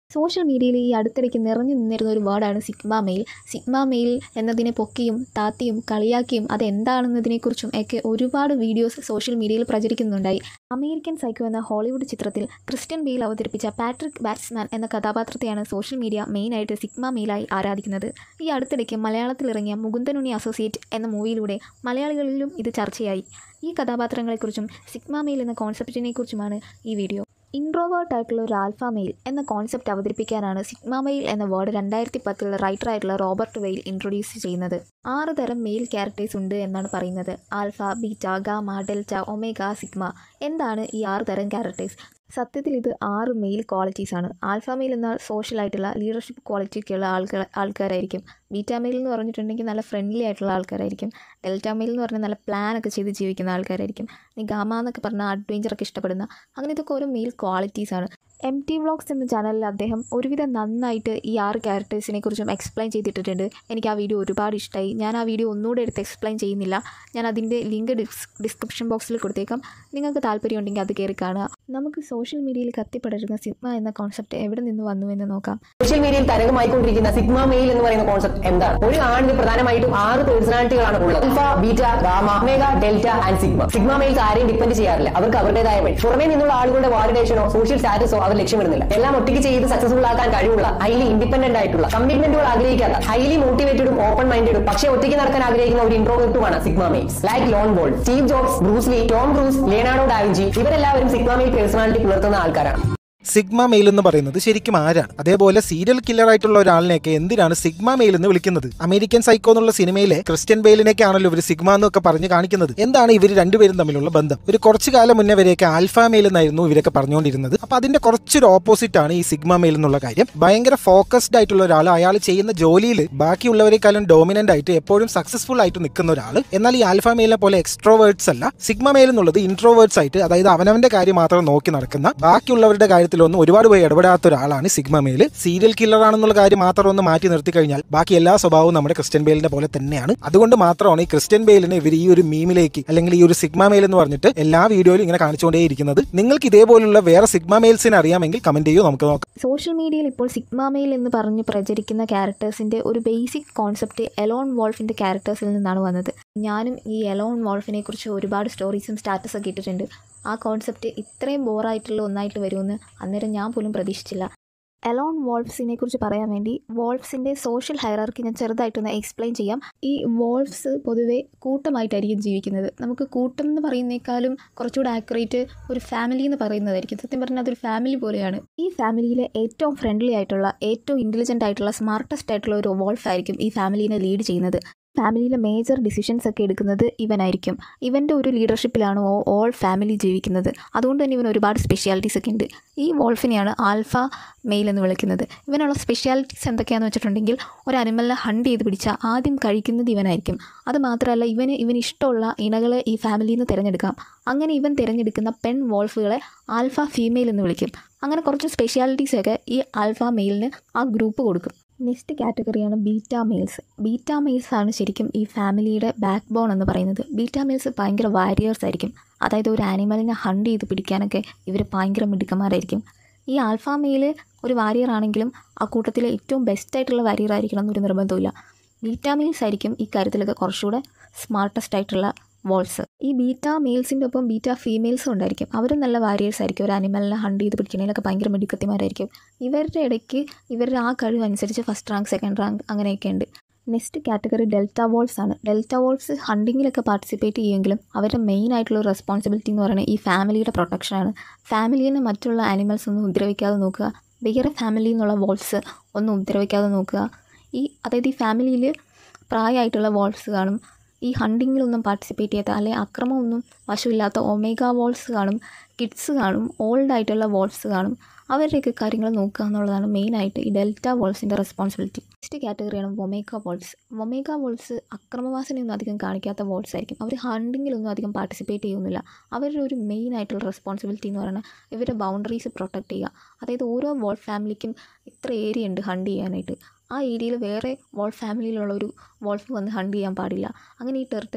social മീഡിയയിൽ ഈ അടുത്തിടയ്ക്ക് നിറഞ്ഞു നിന്നിരുന്ന ഒരു വേർഡാണ് സിഗ്മ മെയിൽ സിഗ്മ മെയിൽ എന്നതിനെ പൊക്കിയും താത്തിയും കളിയാക്കിയും അതെന്താണെന്നതിനെക്കുറിച്ചും ഒക്കെ ഒരുപാട് വീഡിയോസ് സോഷ്യൽ മീഡിയയിൽ പ്രചരിക്കുന്നുണ്ടായി അമേരിക്കൻ സൈക്കോ എന്ന ഹോളിവുഡ് ചിത്രത്തിൽ ക്രിസ്ത്യൻ ബെയിൽ അവതരിപ്പിച്ച പാട്രിക് ബാറ്റ്സ്മാൻ എന്ന കഥാപാത്രത്തെയാണ് സോഷ്യൽ മീഡിയ മെയിനായിട്ട് സിഗ്മ മെയിലായി ആരാധിക്കുന്നത് ഈ അടുത്തിടയ്ക്ക് മലയാളത്തിൽ ഇറങ്ങിയ മുകുന്ദനുണ്ണി അസോസിയേറ്റ് എന്ന മൂവിയിലൂടെ മലയാളികളിലും ഇത് ചർച്ചയായി ഈ കഥാപാത്രങ്ങളെക്കുറിച്ചും സിഗ്മ മെയിൽ എന്ന കോൺസെപ്റ്റിനെക്കുറിച്ചുമാണ് ഈ വീഡിയോ ഇൻട്രോവേർട്ട് ആയിട്ടുള്ള ഒരു ആൽഫ മെയിൽ എന്ന കോൺസെപ്റ്റ് അവതരിപ്പിക്കാനാണ് സിഗ്മ മെയിൽ എന്ന വേർഡ് രണ്ടായിരത്തി പത്തിൽ റൈറ്ററായിട്ടുള്ള റോബർട്ട് വെയിൽ ഇൻട്രൊഡ്യൂസ് ചെയ്യുന്നത് ആറ് തരം മെയിൽ ക്യാരക്ടേഴ്സ് ഉണ്ട് എന്നാണ് പറയുന്നത് alpha beta gamma delta omega sigma എന്താണ് ഈ ആറ് തരം ക്യാരക്ടേഴ്സ് സത്യത്തിൽ ഇത് ആറ് മെയിൽ ക്വാളിറ്റീസ് ആണ് ആൽഫ മെയിൽ എന്നാൽ സോഷ്യൽ ആയിട്ടുള്ള ലീഡർഷിപ്പ് ക്വാളിറ്റിയൊക്കെയുള്ള ആൾക്കാർ ആൾക്കാരായിരിക്കും ബീറ്റ മെയിൽ എന്ന് പറഞ്ഞിട്ടുണ്ടെങ്കിൽ നല്ല ഫ്രണ്ട്ലി ആയിട്ടുള്ള ആൾക്കാരായിരിക്കും ഡെൽറ്റ മെയിൽ എന്ന് പറഞ്ഞാൽ നല്ല പ്ലാൻ ഒക്കെ ചെയ്ത് ജീവിക്കുന്ന ആൾക്കാരായിരിക്കും ഈ ഗാമ എന്നൊക്കെ പറഞ്ഞാൽ അഡ്വഞ്ചറൊക്കെ ഇഷ്ടപ്പെടുന്ന അങ്ങനെ ഇതൊക്കെ ഓരോ മെയിൽ ക്വാളിറ്റീസ് ആണ് എം ടി വ്ളോഗ്സ് എന്ന ചാനലിൽ അദ്ദേഹം ഒരുവിധം നന്നായിട്ട് ഈ ആറ് ക്യാരക്ടേഴ്സിനെ കുറിച്ചും എക്സ്പ്ലെയിൻ ചെയ്തിട്ടുണ്ട് എനിക്ക് ആ വീഡിയോ ഒരുപാട് ഇഷ്ടമായി ഞാൻ ആ വീഡിയോ ഒന്നുകൂടെ എടുത്ത് എക്സ്പ്ലെയിൻ ചെയ്യുന്നില്ല ഞാൻ അതിൻ്റെ ലിങ്ക് ഡിസ് ഡിസ്ക്രിപ്ഷൻ ബോക്സിൽ കൊടുത്തേക്കാം നിങ്ങൾക്ക് താല്പര്യമുണ്ടെങ്കിൽ അത് കയറി കാണുക നമുക്ക് സോഷ്യൽ മീഡിയയിൽ കത്തിപ്പടരുന്ന സിഗ്മ എന്ന കോൺസെപ്റ്റ് എവിടെ നിന്ന് വന്നു എന്ന് നോക്കാം സോഷ്യൽ മീഡിയയിൽ തരംഗമായിക്കൊണ്ടിരിക്കുന്ന സിഗ്മ മെയിൽ എന്ന് പറയുന്ന കോൺസെപ്റ്റ് എന്താണ് ഒരു ആണിന് പ്രധാനമായിട്ടും ആറ് പേഴ്സണാലിറ്റികളാണ് ഉള്ളത് alpha beta gamma omega delta and sigma sigma males ആരെയും ഡിപ്പെൻഡ് ചെയ്യാറില്ല അവർക്ക് അവരുടേതായ വഴി പുറമേ നിന്നുള്ള ആളുകളുടെ വാലിഡേഷനോ സോഷ്യൽ സ്റ്റാറ്റസോ അവർ ലക്ഷ്യമിടുന്നില്ല എല്ലാം ഒറ്റയ്ക്ക് ചെയ്ത് സക്സസ്ഫുൾ ആക്കാൻ കഴിവുള്ള ഹൈലി ഇൻഡിപെൻഡന്റ് ആയിട്ടുള്ള കമ്മിറ്റ്മെന്റുകൾ ആഗ്രഹിക്കാത്ത ഹൈലി മോട്ടിവേറ്റഡും ഓപ്പൺ മൈൻഡഡും പക്ഷേ ഒറ്റയ്ക്ക് നടക്കാൻ ആഗ്രഹിക്കുന്ന ഒരു ഇൻട്രോവേർട്ടുമാണ് സിഗ്മ മെയിൽസ് ലൈക്ക് ലോൺ ബോൾ Steve Jobs Bruce Lee Tom Cruise Leonardo da Vinci ഇവരെല്ലാവരും സിഗ്മ മെയിൽ പേഴ്സണാലിറ്റി പുലർത്തുന്ന ആൾക്കാരാണ് സിഗ്മ മെയിൽ എന്ന് പറയുന്നത് ശരിക്കും ആരാണ് അതേപോലെ സീരിയൽ കില്ലർ ആയിട്ടുള്ള ഒരാളിനെയൊക്കെ എന്തിനാണ് സിഗ്മ മെയിൽ എന്ന് വിളിക്കുന്നത് അമേരിക്കൻ സൈക്കോ എന്നുള്ള സിനിമയിലെ ക്രിസ്ത്യൻ ബെയിലിനെയൊക്കെ ആണല്ലോ ഇവർ സിഗ്മ എന്നൊക്കെ പറഞ്ഞ് കാണിക്കുന്നത് എന്താണ് ഇവർ രണ്ടുപേരും തമ്മിലുള്ള ബന്ധം ഒരു കുറച്ചു കാലം മുന്നേ വരെയൊക്കെ ആൽഫ മെയിൽ എന്നായിരുന്നു ഇവരൊക്കെ പറഞ്ഞുകൊണ്ടിരുന്നത് അപ്പൊ അതിന്റെ കുറച്ചൊരു ഓപ്പോസിറ്റ് ആണ് ഈ സിഗ്മ മെയിൽ എന്നുള്ള കാര്യം ഭയങ്കര ഫോക്കസ്ഡ് ആയിട്ടുള്ള ഒരാൾ അയാൾ ചെയ്യുന്ന ജോലിയിൽ ബാക്കിയുള്ളവരെക്കാളും ഡോമിനന്റ് ആയിട്ട് എപ്പോഴും സക്സസ്ഫുൾ ആയിട്ട് നിൽക്കുന്ന ഒരാൾ എന്നാൽ ഈ ആൽഫ മെയിലിനെ പോലെ എക്സ്ട്രോവേർഡ്സ് അല്ല സിഗ്മ മെയിൽ എന്നുള്ളത് ഇൻട്രോവേർഡ്സ് ആയിട്ട് അതായത് അവനവന്റെ കാര്യം മാത്രം നോക്കി നടക്കുന്ന ബാക്കിയുള്ളവരുടെ കാര്യത്തിലൊന്നും ഒരുപാട് പോയി ഇടപെടാത്ത ഒരാളാണ് സിഗ്മ മെയിൽ സീരിയൽ കില്ലർ ആണെന്നുള്ള കാര്യം മാത്രം ഒന്ന് മാറ്റി നിർത്തി കഴിഞ്ഞാൽ ബാക്കി എല്ലാ സ്വഭാവവും നമ്മുടെ ക്രിസ്ത്യൻ ബെയിലിന്റെ പോലെ തന്നെയാണ് അതുകൊണ്ട് മാത്രമാണ് ഈ ക്രിസ്ത്യൻ ബെയിലിനെ ഇവർ ഈ ഒരു മീമിലേക്ക് അല്ലെങ്കിൽ ഈ ഒരു സിഗ്മ മെയിൽ എന്ന് പറഞ്ഞിട്ട് എല്ലാ വീഡിയോയിലും ഇങ്ങനെ കാണിച്ചുകൊണ്ടേയിരിക്കുന്നത് നിങ്ങൾക്ക് ഇതേപോലുള്ള വേറെ സിഗ്മ മെയിൽസിനെ അറിയാമെങ്കിൽ കമന്റ് ചെയ്യൂ നമുക്ക് നോക്കാം സോഷ്യൽ മീഡിയയിൽ ഇപ്പോൾ സിഗ്മ മെയിൽ എന്ന് പറഞ്ഞ് പ്രചരിക്കുന്ന ക്യാരക്ടേഴ്സിൻ്റെ ഒരു ബേസിക് കോൺസെപ്റ്റ് എലോൺ വോൾഫിൻ്റെ ക്യാരക്ടേഴ്സിൽ നിന്നാണ് വന്നത് ഞാനും ഈ എലോൺ വോൾഫിനെ കുറിച്ച് ഒരുപാട് സ്റ്റോറീസും സ്റ്റാറ്റസൊക്കെ ഇട്ടിട്ടുണ്ട് ആ കോൺസെപ്റ്റ് ഇത്രയും ബോറായിട്ടുള്ള ഒന്നായിട്ട് വരുമെന്ന് അന്നേരം ഞാൻ പോലും പ്രതീക്ഷിച്ചില്ല എലോൺ വോൾഫ്സിനെ കുറിച്ച് പറയാൻ വേണ്ടി വോൾഫ്സിൻ്റെ സോഷ്യൽ ഹൈറാർക്കി ഞാൻ ചെറുതായിട്ടൊന്ന് എക്സ്പ്ലെയിൻ ചെയ്യാം ഈ വോൾഫ്സ് പൊതുവേ കൂട്ടമായിട്ടായിരിക്കും ജീവിക്കുന്നത് നമുക്ക് കൂട്ടം എന്ന് പറയുന്നേക്കാളും കുറച്ചുകൂടെ ആക്യുറേറ്റ് ഒരു ഫാമിലി എന്ന് പറയുന്നതായിരിക്കും സത്യം പറഞ്ഞാൽ അതൊരു ഫാമിലി പോലെയാണ് ഈ ഫാമിലിയിലെ ഏറ്റവും ഫ്രണ്ട്ലി ആയിട്ടുള്ള ഏറ്റവും ഇൻ്റലിജൻ്റ് ആയിട്ടുള്ള സ്മാർട്ടസ്റ്റ് ആയിട്ടുള്ള ഒരു വോൾഫ് ആയിരിക്കും ഈ ഫാമിലീനെ ലീഡ് ചെയ്യുന്നത് ഫാമിലിയിലെ മേജർ ഡിസിഷൻസ് ഒക്കെ എടുക്കുന്നത് ഇവനായിരിക്കും ഇവൻ്റെ ഒരു ലീഡർഷിപ്പിലാണ് ഓ ഓൾ ഫാമിലി ജീവിക്കുന്നത് അതുകൊണ്ട് തന്നെ ഇവന് ഒരുപാട് സ്പെഷ്യാലിറ്റീസ് ഒക്കെ ഉണ്ട് ഈ വോൾഫിനെയാണ് ആൽഫ മെയിൽ എന്ന് വിളിക്കുന്നത് ഇവനുള്ള സ്പെഷ്യാലിറ്റീസ് എന്തൊക്കെയാണെന്ന് വെച്ചിട്ടുണ്ടെങ്കിൽ ഒരു അനിമലിനെ ഹണ്ട് ചെയ്ത് പിടിച്ചാൽ ആദ്യം കഴിക്കുന്നത് ഇവനായിരിക്കും അത് മാത്രമല്ല ഇവന് ഇവന് ഇഷ്ടമുള്ള ഇണകളെ ഈ ഫാമിലിയിൽ നിന്ന് തിരഞ്ഞെടുക്കാം അങ്ങനെ ഇവൻ തിരഞ്ഞെടുക്കുന്ന പെൺ വോൾഫുകളെ ആൽഫ ഫീമെയിൽ എന്ന് വിളിക്കും അങ്ങനെ കുറച്ച് സ്പെഷ്യാലിറ്റീസ് ഒക്കെ ഈ ആൽഫ മെയിലിന് ആ ഗ്രൂപ്പ് കൊടുക്കും നെക്സ്റ്റ് കാറ്റഗറിയാണ് ബീറ്റ മെയിൽസ് ബീറ്റ മെയിൽസ് ആണ് ശരിക്കും ഈ ഫാമിലിയുടെ ബാക്ക് ബോൺ എന്ന് പറയുന്നത് ബീറ്റ മെയിൽസ് ഭയങ്കര വാരിയേഴ്സ് ആയിരിക്കും അതായത് ഒരു ആനിമലിനെ ഹണ്ട് ചെയ്ത് പിടിക്കാനൊക്കെ ഇവർ ഭയങ്കര മിടുക്കന്മാരായിരിക്കും ഈ ആൽഫ മെയിൽ ഒരു വാരിയർ ആണെങ്കിലും ആ കൂട്ടത്തിലെ ഏറ്റവും ബെസ്റ്റ് ആയിട്ടുള്ള വാരിയർ ആയിരിക്കണം എന്നൊരു നിർബന്ധമില്ല ബീറ്റ മെയിൽസ് ആയിരിക്കും ഈ കാര്യത്തിലൊക്കെ കുറച്ചുകൂടെ സ്മാർട്ടസ്റ്റ് ആയിട്ടുള്ള വോൾസ് ഈ ബീറ്റ മെയിൽസിൻ്റെ ഒപ്പം ബീറ്റ ഫീമെയിൽസും ഉണ്ടായിരിക്കും അവരും നല്ല വാരിയേഴ്സ് ആയിരിക്കും ഒരു അനിമലിനെ ഹണ്ട് ചെയ്ത് പിടിക്കണേലൊക്കെ ഭയങ്കര മിടുക്കത്തിമാരായിരിക്കും ഇവരുടെ ഇടയ്ക്ക് ഇവരുടെ ആ കഴിവ് അനുസരിച്ച് ഫസ്റ്റ് റാങ്ക് സെക്കൻഡ് റാങ്ക് അങ്ങനെയൊക്കെ ഉണ്ട് നെക്സ്റ്റ് കാറ്റഗറി ഡെൽറ്റ വോൾസ് ആണ് ഡെൽറ്റ വോൾസ് ഹണ്ടിങ്ങിലൊക്കെ പാർട്ടിസിപ്പേറ്റ് ചെയ്യുമെങ്കിലും അവരുടെ മെയിൻ ആയിട്ടുള്ള റെസ്പോൺസിബിലിറ്റി എന്ന് പറയുന്നത് ഈ ഫാമിലിയുടെ പ്രൊട്ടക്ഷനാണ് ഫാമിലിനെ മറ്റുള്ള ആനിമൽസ് ഒന്നും ഉപദ്രവിക്കാതെ നോക്കുക വേറെ ഫാമിലിയിൽ നിന്നുള്ള വോൾസ് ഒന്നും ഉപദ്രവിക്കാതെ നോക്കുക ഈ അതായത് ഈ ഫാമിലിയിൽ പ്രായമായിട്ടുള്ള വോൾസ് കാണും ഈ ഹണ്ടിങ്ങിലൊന്നും പാർട്ടിസിപ്പേറ്റ് ചെയ്യാത്ത അല്ലെങ്കിൽ അക്രമമൊന്നും വശമില്ലാത്ത ഒമേഗ വോൾസ് കാണും കിഡ്സ് കാണും ഓൾഡ് ആയിട്ടുള്ള വോൾസ് കാണും അവരുടെയൊക്കെ കാര്യങ്ങൾ നോക്കുക എന്നുള്ളതാണ് മെയിനായിട്ട് ഈ ഡെൽറ്റ വോൾസിൻ്റെ റെസ്പോൺസിബിലിറ്റി നെക്സ്റ്റ് കാറ്റഗറിയാണ് വൊമേഗ വോൾസ് വൊമേഗ വോൾസ് അക്രമവാസനയൊന്നും അധികം കാണിക്കാത്ത വോൾസ് ആയിരിക്കും അവർ ഹണ്ടിങ്ങിലൊന്നും അധികം പാർട്ടിസിപ്പേറ്റ് ചെയ്യുന്നില്ല അവരുടെ ഒരു മെയിൻ ആയിട്ടുള്ള റെസ്പോൺസിബിലിറ്റി എന്ന് പറയുന്നത് ഇവരുടെ ബൗണ്ടറീസ് പ്രൊട്ടക്റ്റ് ചെയ്യുക അതായത് ഓരോ വോൾ ഫാമിലിക്കും ഇത്ര ഏരിയ ഉണ്ട് ഹണ്ട് ചെയ്യാനായിട്ട് ആ ഏരിയയിൽ വേറെ വോൾ ഫാമിലിയിലുള്ള ഒരു വോൾഫ് വന്ന് ഹണ്ട് ചെയ്യാൻ പാടില്ല അങ്ങനെ ഈ ടെറിട്ടറി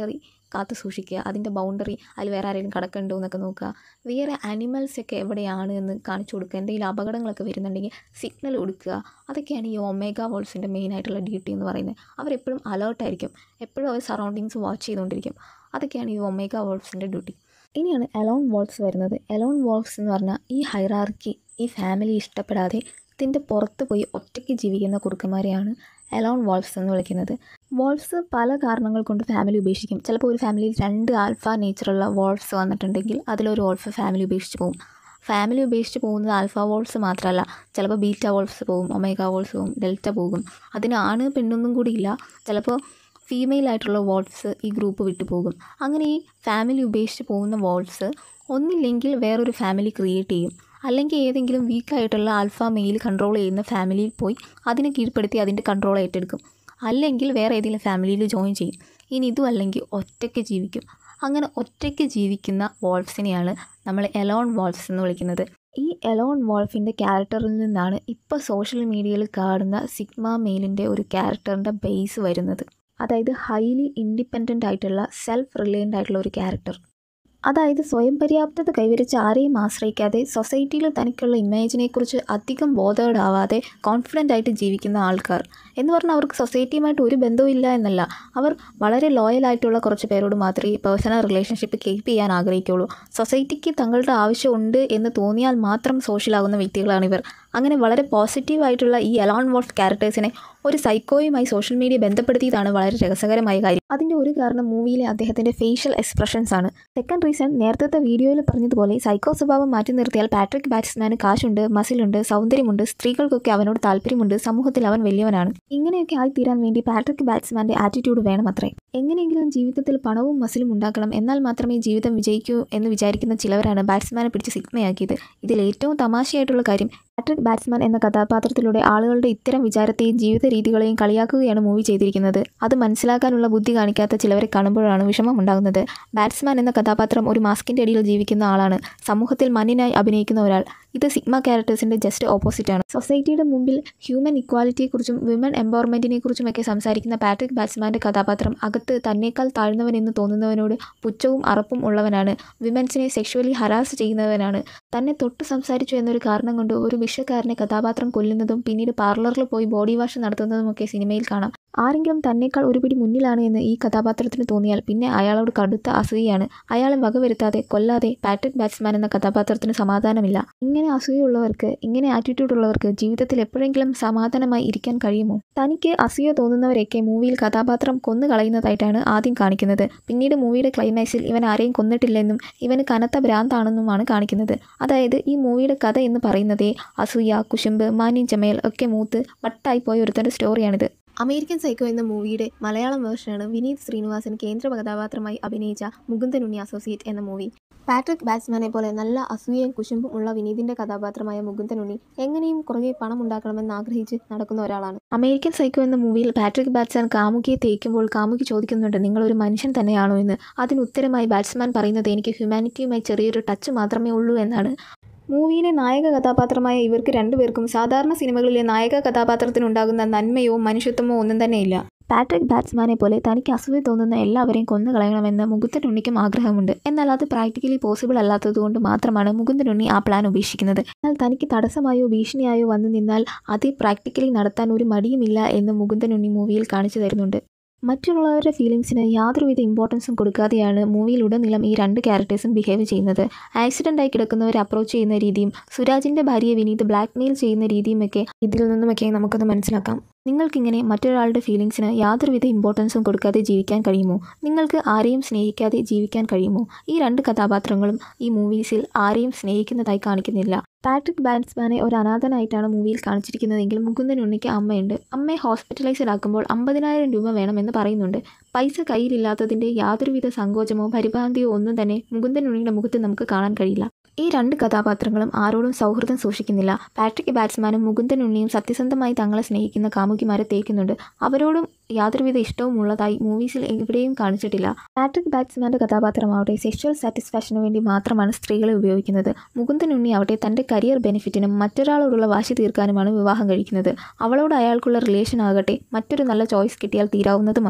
കാത്തു സൂക്ഷിക്കുക അതിൻ്റെ ബൗണ്ടറി അതിൽ വേറെ ആരെങ്കിലും കിടക്കുന്നുണ്ടോ എന്നൊക്കെ നോക്കുക വേറെ ആനിമൽസൊക്കെ എവിടെയാണ് എന്ന് കാണിച്ചു കൊടുക്കുക എന്തെങ്കിലും അപകടങ്ങളൊക്കെ വരുന്നുണ്ടെങ്കിൽ സിഗ്നൽ കൊടുക്കുക അതൊക്കെയാണ് ഈ ഒമേഗ വോൾസിൻ്റെ മെയിൻ ആയിട്ടുള്ള ഡ്യൂട്ടി എന്ന് പറയുന്നത് അവരെപ്പോഴും അലേർട്ടായിരിക്കും എപ്പോഴും അവർ സറൗണ്ടിങ്സ് വാച്ച് ചെയ്തുകൊണ്ടിരിക്കും അതൊക്കെയാണ് ഈ ഒമേഗ വോൾസിൻ്റെ ഡ്യൂട്ടി ഇനിയാണ് എലോൺ വോൾസ് വരുന്നത് എലോൺ വോൾസ് എന്ന് പറഞ്ഞാൽ ഈ ഹൈറാർക്കി ഈ ഫാമിലി ഇഷ്ടപ്പെടാതെ ഇതിൻ്റെ പുറത്ത് പോയി ഒറ്റയ്ക്ക് ജീവിക്കുന്ന കുറുക്കന്മാരെയാണ് എലോൺ വോൾഫ്സ് എന്ന് വിളിക്കുന്നത് വോൾഫ്സ് പല കാരണങ്ങൾ കൊണ്ട് ഫാമിലി ഉപേക്ഷിക്കും ചിലപ്പോൾ ഒരു ഫാമിലിയിൽ രണ്ട് ആൽഫ നേച്ചറുള്ള വോൾഫ്സ് വന്നിട്ടുണ്ടെങ്കിൽ അതിലൊരു വോൾഫ് ഫാമിലി ഉപേക്ഷിച്ച് പോകും ഫാമിലി ഉപേക്ഷിച്ച് പോകുന്നത് ആൽഫ വോൾഫ്സ് മാത്രമല്ല ചിലപ്പോൾ ബീറ്റ വോൾഫ്സ് പോകും ഒമേഗ വോൾഫ്സ് പോകും ഡെൽറ്റ പോകും അതിന് ആണ് പെണ്ണൊന്നും കൂടി ഇല്ല ചിലപ്പോൾ ഫീമെയിൽ ആയിട്ടുള്ള വോൾഫ്സ് ഈ ഗ്രൂപ്പ് വിട്ടു പോകും അങ്ങനെ ഈ ഫാമിലി ഉപേക്ഷിച്ച് പോകുന്ന വോൾഫ്സ് ഒന്നില്ലെങ്കിൽ വേറൊരു ഫാമിലി ക്രിയേറ്റ് ചെയ്യും അല്ലെങ്കിൽ ഏതെങ്കിലും വീക്കായിട്ടുള്ള ആൽഫ മെയിൽ കൺട്രോൾ ചെയ്യുന്ന ഫാമിലിയിൽ പോയി അതിനെ കീഴ്പ്പെടുത്തി അതിൻ്റെ കൺട്രോൾ ഏറ്റെടുക്കും അല്ലെങ്കിൽ വേറെ ഏതെങ്കിലും ഫാമിലിയിൽ ജോയിൻ ചെയ്യും ഇനി ഇതും അല്ലെങ്കിൽ ഒറ്റയ്ക്ക് ജീവിക്കും അങ്ങനെ ഒറ്റയ്ക്ക് ജീവിക്കുന്ന വോൾഫ്സിനെയാണ് നമ്മൾ എലോൺ വോൾഫ്സ് എന്ന് വിളിക്കുന്നത് ഈ എലോൺ വോൾഫിൻ്റെ ക്യാരക്ടറിൽ നിന്നാണ് ഇപ്പോൾ സോഷ്യൽ മീഡിയയിൽ കാണുന്ന സിഗ്മ മെയിലിൻ്റെ ഒരു ക്യാരക്ടറിൻ്റെ ബേസ് വരുന്നത് അതായത് ഹൈലി ഇൻഡിപെൻഡൻ്റ് ആയിട്ടുള്ള സെൽഫ് റിലയൻ്റ് ആയിട്ടുള്ള ഒരു ക്യാരക്ടർ അതായത് സ്വയം പര്യാപ്തത കൈവരിച്ച് ആരെയും ആശ്രയിക്കാതെ സൊസൈറ്റിയിൽ തനിക്കുള്ള ഇമേജിനെക്കുറിച്ച് അധികം ബോധേഡാവാതെ കോൺഫിഡൻ്റ് ആയിട്ട് ജീവിക്കുന്ന ആൾക്കാർ എന്ന് പറഞ്ഞാൽ അവർക്ക് സൊസൈറ്റിയുമായിട്ട് ഒരു ബന്ധവും ഇല്ല എന്നല്ല അവർ വളരെ ലോയൽ ആയിട്ടുള്ള കുറച്ച് പേരോട് മാത്രമേ പേഴ്സണൽ റിലേഷൻഷിപ്പ് കീപ്പ് ചെയ്യാൻ ആഗ്രഹിക്കുള്ളൂ സൊസൈറ്റിക്ക് തങ്ങളുടെ ആവശ്യമുണ്ട് എന്ന് തോന്നിയാൽ മാത്രം സോഷ്യലാകുന്ന വ്യക്തികളാണിവർ അങ്ങനെ വളരെ പോസിറ്റീവ് ആയിട്ടുള്ള ഈ എലോൺ വോൾഫ് ക്യാരക്ടേഴ്സിനെ ഒരു സൈക്കോയുമായി സോഷ്യൽ മീഡിയ ബന്ധപ്പെടുത്തിയതാണ് വളരെ രസകരമായ കാര്യം അതിൻ്റെ ഒരു കാരണം മൂവിയിലെ അദ്ദേഹത്തിൻ്റെ ഫേഷ്യൽ എക്സ്പ്രഷൻസ് ആണ് സെക്കൻഡ് റീസൺ നേരത്തെ വീഡിയോയിൽ പറഞ്ഞതുപോലെ സൈക്കോ സ്വഭാവം മാറ്റി നിർത്തിയാൽ പാട്രിക് ബാറ്റ്സ്മാന് കാശുണ്ട് മസിലുണ്ട് സൗന്ദര്യമുണ്ട് സ്ത്രീകൾക്കൊക്കെ അവനോട് താല്പര്യമുണ്ട് സമൂഹത്തിൽ അവൻ വലിയവനാണ് ഇങ്ങനെയൊക്കെ ആയിത്തീരാൻ വേണ്ടി പാട്രിക് ബാറ്റ്സ്മാൻ്റെ ആറ്റിറ്റ്യൂഡ് വേണമത്രേ എങ്ങനെയെങ്കിലും ജീവിതത്തിൽ പണവും മസിലും ഉണ്ടാക്കണം എന്നാൽ മാത്രമേ ജീവിതം വിജയിക്കൂ എന്ന് വിചാരിക്കുന്ന ചിലവരാണ് ബാറ്റ്സ്മാനെ പിടിച്ച് സിഗ്മയാക്കിയത് ഇതിൽ ഏറ്റവും തമാശയായിട്ടുള്ള കാര്യം പാട്രിക് ബാറ്റ്സ്മാൻ എന്ന കഥാപാത്രത്തിലൂടെ ആളുകളുടെ ഇത്തരം വിചാരത്തെയും ജീവിത രീതികളെയും കളിയാക്കുകയാണ് മൂവി ചെയ്തിരിക്കുന്നത് അത് മനസ്സിലാക്കാനുള്ള ബുദ്ധി കാണിക്കാത്ത ചിലവരെ കാണുമ്പോഴാണ് വിഷമം ഉണ്ടാകുന്നത് ബാറ്റ്സ്മാൻ എന്ന കഥാപാത്രം ഒരു മാസ്കിൻ്റെ അടിയിൽ ജീവിക്കുന്ന ആളാണ് സമൂഹത്തിൽ മണ്ണിനായി അഭിനയിക്കുന്ന ഒരാൾ ഇത് സിഗ്മ ക്യാരക്ടേഴ്സിൻ്റെ ജസ്റ്റ് ഓപ്പോസിറ്റ് ആണ് സൊസൈറ്റിയുടെ മുമ്പിൽ ഹ്യൂമൻ ഇക്വാലിറ്റിയെക്കുറിച്ചും വിമൻ എംപവർമെൻറ്റിനെക്കുറിച്ചുമൊക്കെ സംസാരിക്കുന്ന പാട്രിക് ബാറ്റ്സ്മാൻ്റെ കഥാപാത്രം അകത്ത് തന്നേക്കാൾ താഴ്ന്നവനെന്ന് തോന്നുന്നവനോട് പുച്ഛവും അറപ്പും ഉള്ളവനാണ് വിമൻസിനെ സെക്ഷുവലി ഹരാസ് ചെയ്യുന്നവനാണ് തന്നെ തൊട്ട് സംസാരിച്ചു എന്നൊരു കാരണം കൊണ്ട് ഒരു വിഷക്കാരനെ കഥാപാത്രം കൊല്ലുന്നതും പിന്നീട് പാർലറിൽ പോയി ബോഡി വാഷ് നടത്തുന്നതുമൊക്കെ സിനിമയിൽ കാണാം ആരെങ്കിലും തന്നേക്കാൾ ഒരു പിടി മുന്നിലാണ് എന്ന് ഈ കഥാപാത്രത്തിന് തോന്നിയാൽ പിന്നെ അയാളോട് കടുത്ത അസൂയയാണ് അയാളെ വകവരുത്താതെ കൊല്ലാതെ പാട്രിക് ബാറ്റ്സ്മാൻ എന്ന കഥാപാത്രത്തിന് സമാധാനമില്ല ഇങ്ങനെ അസൂയുള്ളവർക്ക് ഇങ്ങനെ ആറ്റിറ്റ്യൂഡ് ഉള്ളവർക്ക് ജീവിതത്തിൽ എപ്പോഴെങ്കിലും സമാധാനമായി ഇരിക്കാൻ കഴിയുമോ തനിക്ക് അസൂയ തോന്നുന്നവരെയൊക്കെ മൂവിയിൽ കഥാപാത്രം കൊന്നു കളയുന്നതായിട്ടാണ് ആദ്യം കാണിക്കുന്നത് പിന്നീട് മൂവിയുടെ ക്ലൈമാക്സിൽ ഇവൻ ആരെയും കൊന്നിട്ടില്ലെന്നും ഇവന് കനത്ത ഭ്രാന്താണെന്നുമാണ് കാണിക്കുന്നത് അതായത് ഈ മൂവിയുടെ കഥ എന്ന് പറയുന്നതേ അസൂയ കുശുമ്പ് മാന്യം ചമയൽ ഒക്കെ മൂത്ത് വട്ടായി പോയ ഒരുത്തൻ്റെ സ്റ്റോറിയാണിത് അമേരിക്കൻ സൈക്കോ എന്ന മൂവിയുടെ മലയാളം വേർഷനാണ് വിനീത് ശ്രീനിവാസൻ കേന്ദ്ര കഥാപാത്രമായി അഭിനയിച്ച മുകുന്ദൻ ഉണ്ണി അസോസിയേറ്റ് എന്ന മൂവി പാട്രിക് ബാറ്റ്സ്മാനെ പോലെ നല്ല അസൂയയും കുശുമ്പും ഉള്ള വിനീതിന്റെ കഥാപാത്രമായ മുകുന്ദൻ ഉണ്ണി എങ്ങനെയും കുറേ പണം ഉണ്ടാക്കണമെന്ന് ആഗ്രഹിച്ച് നടക്കുന്ന ഒരാളാണ് അമേരിക്കൻ സൈക്കോ എന്ന മൂവിയിൽ പാട്രിക് ബാറ്റ്സ്മാൻ കാമുകിയെ തേക്കുമ്പോൾ കാമുകി ചോദിക്കുന്നുണ്ട് നിങ്ങൾ ഒരു മനുഷ്യൻ തന്നെയാണോ എന്ന് അതിന് ഉത്തരമായി ബാറ്റ്സ്മാൻ പറയുന്നത് എനിക്ക് ഹ്യൂമാനിറ്റിയുമായി ചെറിയൊരു ടച്ച് മാത്രമേ ഉള്ളൂ എന്നാണ് മൂവിയിലെ നായക കഥാപാത്രമായ ഇവർക്ക് രണ്ടുപേർക്കും സാധാരണ സിനിമകളിലെ നായക കഥാപാത്രത്തിനുണ്ടാകുന്ന നന്മയോ മനുഷ്യത്വമോ ഒന്നും തന്നെയില്ല പാട്രിക് ബാറ്റ്സ്മാനെ പോലെ തനിക്ക് അസൂയ തോന്നുന്ന എല്ലാവരെയും കൊന്നു കളയണമെന്ന് മുകുന്ദൻ ഉണ്ണിക്കും ആഗ്രഹമുണ്ട് എന്നാൽ അത് പ്രാക്ടിക്കലി പോസിബിൾ അല്ലാത്തതുകൊണ്ട് മാത്രമാണ് മുകുന്ദൻ ഉണ്ണി ആ പ്ലാൻ ഉപേക്ഷിക്കുന്നത് എന്നാൽ തനിക്ക് തടസ്സമായോ ഭീഷണിയായോ വന്നു നിന്നാൽ അത് പ്രാക്ടിക്കലി നടത്താൻ ഒരു മടിയുമില്ല എന്ന് മുകുന്ദൻ ഉണ്ണി മൂവിയിൽ കാണിച്ചു തരുന്നുണ്ട് മറ്റുള്ളവരുടെ ഫീലിങ്സിന് യാതൊരുവിധ ഇമ്പോർട്ടൻസും കൊടുക്കാതെയാണ് മൂവിയിലുടനീളം ഈ രണ്ട് ക്യാരക്ടേഴ്സും ബിഹേവ് ചെയ്യുന്നത് ആക്സിഡൻ്റായി കിടക്കുന്നവരെ അപ്രോച്ച് ചെയ്യുന്ന രീതിയും സുരാജിൻ്റെ ഭാര്യയെ വിനീത് ബ്ലാക്ക്മെയിൽ ചെയ്യുന്ന രീതിയുമൊക്കെ ഇതിൽ നിന്നുമൊക്കെ നമുക്കത് മനസ്സിലാക്കാം നിങ്ങൾക്കിങ്ങനെ മറ്റൊരാളുടെ ഫീലിങ്സിന് യാതൊരുവിധ ഇമ്പോർട്ടൻസും കൊടുക്കാതെ ജീവിക്കാൻ കഴിയുമോ നിങ്ങൾക്ക് ആരെയും സ്നേഹിക്കാതെ ജീവിക്കാൻ കഴിയുമോ ഈ രണ്ട് കഥാപാത്രങ്ങളും ഈ മൂവീസിൽ ആരെയും സ്നേഹിക്കുന്നതായി കാണിക്കുന്നില്ല പാട്രിക് ബാറ്റ്സ്മാനെ ഒരു അനാഥനായിട്ടാണ് മൂവിയിൽ കാണിച്ചിരിക്കുന്നതെങ്കിൽ മുകുന്ദൻ ഉണ്ണിക്ക് അമ്മയുണ്ട് അമ്മയെ ഹോസ്പിറ്റലൈസ്ഡ് ആക്കുമ്പോൾ അമ്പതിനായിരം രൂപ വേണമെന്ന് പറയുന്നുണ്ട് പൈസ കയ്യിലില്ലാത്തതിൻ്റെ യാതൊരുവിധ സങ്കോചമോ പരിഭ്രാന്തിയോ ഒന്നും തന്നെ മുകുന്ദൻ ഉണ്ണിയുടെ മുഖത്ത് നമുക്ക് കാണാൻ കഴിയില്ല ഈ രണ്ട് കഥാപാത്രങ്ങളും ആരോടും സൗഹൃദം സൂക്ഷിക്കുന്നില്ല പാട്രിക് ബാറ്റ്സ്മാനും മുകുന്ദൻ ഉണ്ണിയും സത്യസന്ധമായി തങ്ങളെ സ്നേഹിക്കുന്ന കാമുകിമാരെ തേക്കുന്നുണ്ട് അവരോടും യാതൊരുവിധ ഇഷ്ടവും ഉള്ളതായി മൂവീസിൽ എവിടെയും കാണിച്ചിട്ടില്ല പാട്രിക് ബാറ്റ്സ്മാന്റെ കഥാപാത്രമാവട്ടെ സെക്ഷൽ സാറ്റിസ്ഫാക്ഷന് വേണ്ടി മാത്രമാണ് സ്ത്രീകളെ ഉപയോഗിക്കുന്നത് മുകുന്ദൻ ഉണ്ണി ആവട്ടെ തൻ്റെ കരിയർ ബെനിഫിറ്റിനും മറ്റൊരാളോടുള്ള വാശി തീർക്കാനുമാണ് വിവാഹം കഴിക്കുന്നത് അവളോട് അയാൾക്കുള്ള റിലേഷൻ ആകട്ടെ മറ്റൊരു നല്ല ചോയ്സ് കിട്ടിയാൽ തീരാവുന്നതുമാണ്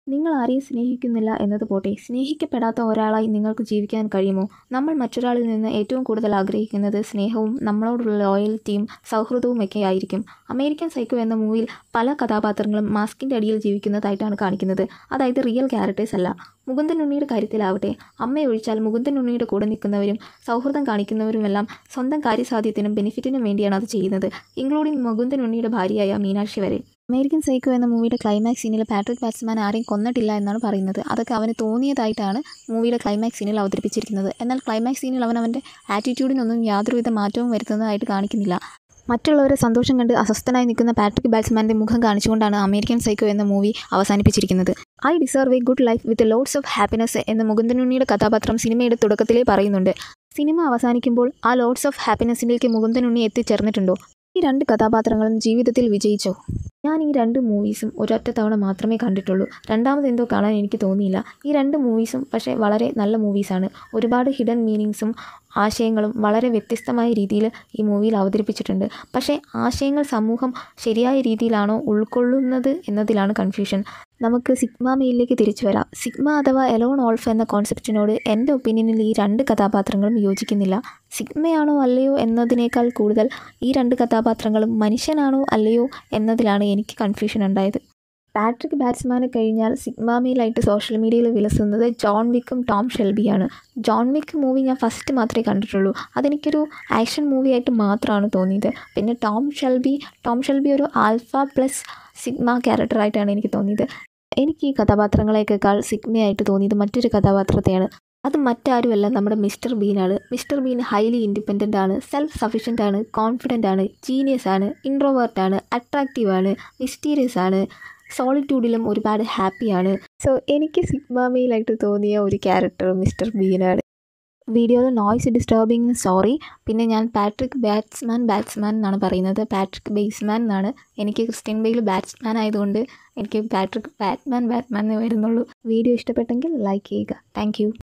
നിങ്ങൾ ആരെയും സ്നേഹിക്കുന്നില്ല എന്നത് പോട്ടെ സ്നേഹിക്കപ്പെടാത്ത ഒരാളായി നിങ്ങൾക്ക് ജീവിക്കാൻ കഴിയുമോ നമ്മൾ മറ്റൊരാളിൽ നിന്ന് ഏറ്റവും കൂടുതൽ ആഗ്രഹിക്കുന്നത് സ്നേഹവും നമ്മളോടുള്ള ലോയൽറ്റിയും സൗഹൃദവും ഒക്കെ ആയിരിക്കും അമേരിക്കൻ സൈക്കോ എന്ന മൂവിയിൽ പല കഥാപാത്രങ്ങളും മാസ്കിൻ്റെ അടിയിൽ ജീവിക്കുന്നതായിട്ടാണ് കാണിക്കുന്നത് അതായത് റിയൽ ക്യാരക്ടേഴ്സ് അല്ല മുകുന്ദൻ ഉണ്ണിയുടെ കാര്യത്തിലാവട്ടെ അമ്മയെ ഒഴിച്ചാൽ മുകുന്ദൻ ഉണ്ണിയുടെ കൂടെ നിൽക്കുന്നവരും സൗഹൃദം കാണിക്കുന്നവരുമെല്ലാം സ്വന്തം കാര്യസാധ്യത്തിനും ബെനിഫിറ്റിനും വേണ്ടിയാണ് അത് ചെയ്യുന്നത് ഇൻക്ലൂഡിങ് മുകുന്ദൻ ഉണ്ണിയുടെ ഭാര്യയായ മീനാക്ഷി വരെ അമേരിക്കൻ സൈക്കോ എന്ന മൂവിയുടെ ക്ലൈമാക്സ് സീനിൽ പാട്രിക് ബാറ്റ്സ്മാൻ ആരെയും കൊന്നിട്ടില്ല എന്നാണ് പറയുന്നത് അതൊക്കെ അവന് തോന്നിയതായിട്ടാണ് മൂവിയുടെ ക്ലൈമാക്സ് സീനിൽ അവതരിപ്പിച്ചിരിക്കുന്നത് എന്നാൽ ക്ലൈമാക്സ് സീനിൽ അവൻ അവൻ്റെ ആറ്റിറ്റ്യൂഡിനൊന്നും യാതൊരുവിധ മാറ്റവും വരുത്തുന്നതായിട്ട് കാണിക്കുന്നില്ല മറ്റുള്ളവരെ സന്തോഷം കണ്ട് അസ്വസ്ഥനായി നിൽക്കുന്ന പാട്രിക് ബാറ്റ്സ്മാൻ്റെ മുഖം കാണിച്ചുകൊണ്ടാണ് അമേരിക്കൻ സൈക്കോ എന്ന മൂവി അവസാനിപ്പിച്ചിരിക്കുന്നത് I deserve a good life with loads of happiness എന്ന മുകുന്ദനുണ്ണിയുടെ കഥാപാത്രം സിനിമയുടെ തുടക്കത്തിലേ പറയുന്നുണ്ട് സിനിമ അവസാനിക്കുമ്പോൾ ആ ലോഡ്സ് ഓഫ് ഹാപ്പിനെസ്സിലേക്ക് മുകുന്ദനുണ്ണി എത്തിച്ചേർന്നിട്ടുണ്ടോ ഈ രണ്ട് കഥാപാത്രങ്ങളും ജീവിതത്തിൽ വിജയിച്ചോ ഞാൻ ഈ രണ്ട് മൂവീസും ഒരൊറ്റ തവണ മാത്രമേ കണ്ടിട്ടുള്ളൂ രണ്ടാമത് എന്തോ കാണാൻ എനിക്ക് തോന്നിയില്ല ഈ രണ്ട് മൂവീസും പക്ഷേ വളരെ നല്ല മൂവീസാണ് ഒരുപാട് ഹിഡൻ മീനിങ്സും ആശയങ്ങളും വളരെ വ്യത്യസ്തമായ രീതിയിൽ ഈ മൂവിയിൽ അവതരിപ്പിച്ചിട്ടുണ്ട് പക്ഷേ ആശയങ്ങൾ സമൂഹം ശരിയായ രീതിയിലാണോ ഉൾക്കൊള്ളുന്നത് എന്നതിലാണ് കൺഫ്യൂഷൻ നമുക്ക് സിഗ്മ മെയിലേക്ക് തിരിച്ചു വരാം സിഗ്മ അഥവാ എലോൺ ഓൾഫ് എന്ന കോൺസെപ്റ്റിനോട് എൻ്റെ ഒപ്പീനിയനിൽ ഈ രണ്ട് കഥാപാത്രങ്ങളും യോജിക്കുന്നില്ല സിഗ്മയാണോ അല്ലയോ എന്നതിനേക്കാൾ കൂടുതൽ ഈ രണ്ട് കഥാപാത്രങ്ങളും മനുഷ്യനാണോ അല്ലയോ എന്നതിലാണ് എനിക്ക് കൺഫ്യൂഷൻ ഉണ്ടായത് പാട്രിക് ബാറ്റ്സ്മാനെ കഴിഞ്ഞാൽ സിഗ്മ മെയിലായിട്ട് സോഷ്യൽ മീഡിയയിൽ വിലസുന്നത് ജോൺ വിക്കും ടോം ഷെൽബിയാണ് ജോൺ വിക്ക് മൂവി ഞാൻ ഫസ്റ്റ് മാത്രമേ കണ്ടിട്ടുള്ളൂ അതെനിക്കൊരു ആക്ഷൻ മൂവി ആയിട്ട് മാത്രമാണ് തോന്നിയത് പിന്നെ ടോം ഷെൽബി ടോം ഷെൽബി ഒരു ആൽഫ പ്ലസ് സിഗ്മ ക്യാരക്ടറായിട്ടാണ് എനിക്ക് തോന്നിയത് എനിക്ക് ഈ കഥാപാത്രങ്ങളെക്കാൾ സിഗ്മയായിട്ട് തോന്നിയത് മറ്റൊരു കഥാപാത്രത്തെയാണ് അത് മറ്റാരുമല്ല നമ്മുടെ മിസ്റ്റർ ബീനാണ് മിസ്റ്റർ ബീൻ ഹൈലി ഇൻഡിപെൻഡൻ്റ് ആണ് സെൽഫ് സഫീഷ്യൻ്റ് ആണ് കോൺഫിഡൻ്റ് ആണ് ജീനിയസ് ആണ് ഇൻട്രോവേർട്ട് ആണ് അട്രാക്റ്റീവ് ആണ് മിസ്റ്റീരിയസ് ആണ് സോളിറ്റ്യൂഡിലും ഒരുപാട് ഹാപ്പിയാണ് സോ എനിക്ക് സിഗ്മ മെയിലായിട്ട് തോന്നിയ ഒരു ക്യാരക്ടർ മിസ്റ്റർ ബീനാണ് വീഡിയോയിൽ നോയ്സ് ഡിസ്റ്റർബിങ് സോറി പിന്നെ ഞാൻ പാട്രിക് ബാറ്റ്സ്മാൻ ബാറ്റ്സ്മാൻ എന്നാണ് പറയുന്നത് പാട്രിക് ബേസ്മാൻ എന്നാണ് എനിക്ക് ക്രിസ്ത്യൻ ബെയിൽ ബാറ്റ്സ്മാൻ ആയതുകൊണ്ട് എനിക്ക് പാട്രിക് ബാറ്റ്മാൻ ബാറ്റ്മാൻ എന്നേ വരുന്നുള്ളൂ വീഡിയോ ഇഷ്ടപ്പെട്ടെങ്കിൽ ലൈക്ക് ചെയ്യുക താങ്ക്